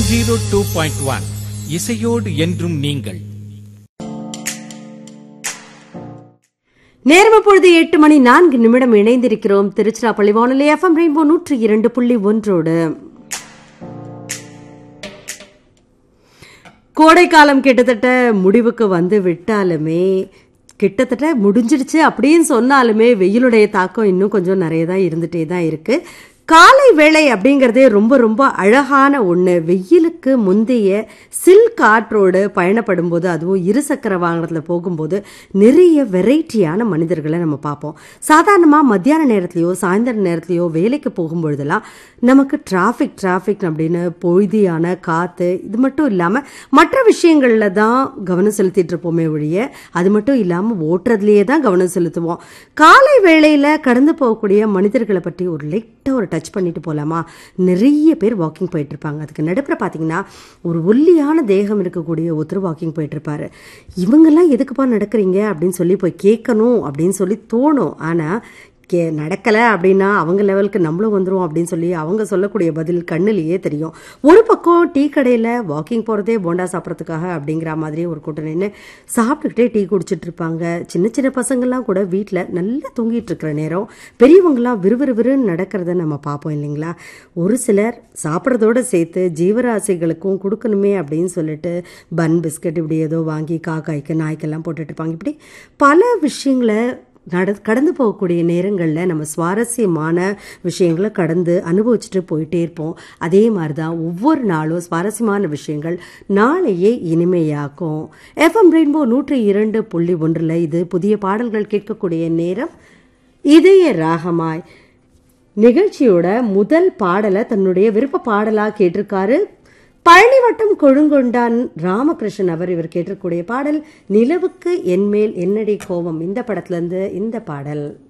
zero two point one இசையோடு என்றும் நீங்கள் நேரம் பொழுது எட்டு மணி நான்கு நிமிடம் இணைந்திருக்கிறோம் திருச்சிராப்பள்ளி வானொலி எஃப்எம் ரெயின்போ நூற்றி இரண்டு புள்ளி ஒன்றோடு கோடைக்காலம் கிட்டத்தட்ட முடிவுக்கு வந்து விட்டாலுமே கிட்டத்தட்ட முடிஞ்சிடுச்சு அப்படின்னு சொன்னாலுமே வெயிலுடைய தாக்கம் இன்னும் கொஞ்சம் நிறைய தான் இருந்துட்டே தான் இருக்கு காலை வேளை அப்படிங்கிறதே ரொம்ப ரொம்ப அழகான ஒன்று வெயிலுக்கு முந்தைய சில் காற்றோடு பயணப்படும் போது அதுவும் இருசக்கர வாகனத்தில் போகும்போது நிறைய வெரைட்டியான மனிதர்களை நம்ம பார்ப்போம் சாதாரணமாக மத்தியான நேரத்துலையோ சாயந்தர நேரத்துலையோ வேலைக்கு போகும்பொழுதெல்லாம் நமக்கு டிராஃபிக் டிராஃபிக் அப்படின்னு பொழுதியான காற்று இது மட்டும் இல்லாமல் மற்ற விஷயங்களில் தான் கவனம் செலுத்திட்டு இருப்போமே ஒழிய அது மட்டும் இல்லாமல் ஓட்டுறதுலேயே தான் கவனம் செலுத்துவோம் காலை வேளையில் கடந்து போகக்கூடிய மனிதர்களை பற்றி ஒரு லைட்டாக ஒரு டச் பண்ணிட்டு போகலாமா நிறைய பேர் வாக்கிங் போயிட்டு இருப்பாங்க அதுக்கு நடுப்புற பார்த்தீங்கன்னா ஒரு ஒல்லியான தேகம் இருக்கக்கூடிய ஒருத்தர் வாக்கிங் போயிட்டு இருப்பாரு இவங்கெல்லாம் எதுக்குப்பா நடக்கிறீங்க அப்படின்னு சொல்லி போய் கேட்கணும் அப்படின்னு சொல்லி தோணும் ஆனால் கே நடக்கலை அப்படின்னா அவங்க லெவலுக்கு நம்மளும் வந்துடும் அப்படின்னு சொல்லி அவங்க சொல்லக்கூடிய பதில் கண்ணிலேயே தெரியும் ஒரு பக்கம் டீ கடையில் வாக்கிங் போகிறதே போண்டா சாப்பிட்றதுக்காக அப்படிங்கிற மாதிரி ஒரு கூட்டம் நின்று சாப்பிட்டுக்கிட்டே டீ குடிச்சிட்டு இருப்பாங்க சின்ன சின்ன பசங்கள்லாம் கூட வீட்டில் நல்லா தூங்கிட்டு இருக்கிற நேரம் பெரியவங்களாம் விறுவிறுவிறுன்னு நடக்கிறத நம்ம பார்ப்போம் இல்லைங்களா ஒரு சிலர் சாப்பிட்றதோட சேர்த்து ஜீவராசிகளுக்கும் கொடுக்கணுமே அப்படின்னு சொல்லிட்டு பன் பிஸ்கட் இப்படி ஏதோ வாங்கி காக்காய்க்கு நாய்க்கெல்லாம் போட்டுட்டு இருப்பாங்க இப்படி பல விஷயங்களை நட கடந்து போகக்கூடிய நேரங்களில் நம்ம சுவாரஸ்யமான விஷயங்களை கடந்து அனுபவிச்சுட்டு போயிட்டே இருப்போம் அதே மாதிரி தான் ஒவ்வொரு நாளும் சுவாரஸ்யமான விஷயங்கள் நாளையே இனிமையாக்கும் எஃப்எம் ரெயின்போ நூற்றி இரண்டு புள்ளி ஒன்றில் இது புதிய பாடல்கள் கேட்கக்கூடிய நேரம் இதய ராகமாய் நிகழ்ச்சியோட முதல் பாடலை தன்னுடைய விருப்ப பாடலாக கேட்டிருக்காரு பழனி வட்டம் கொழுங்கொண்டான் ராமகிருஷ்ணன் அவர் இவர் கேட்டிருக்கக்கூடிய பாடல் நிலவுக்கு என்மேல் என்னடி கோபம் இந்த படத்துல இருந்து இந்த பாடல்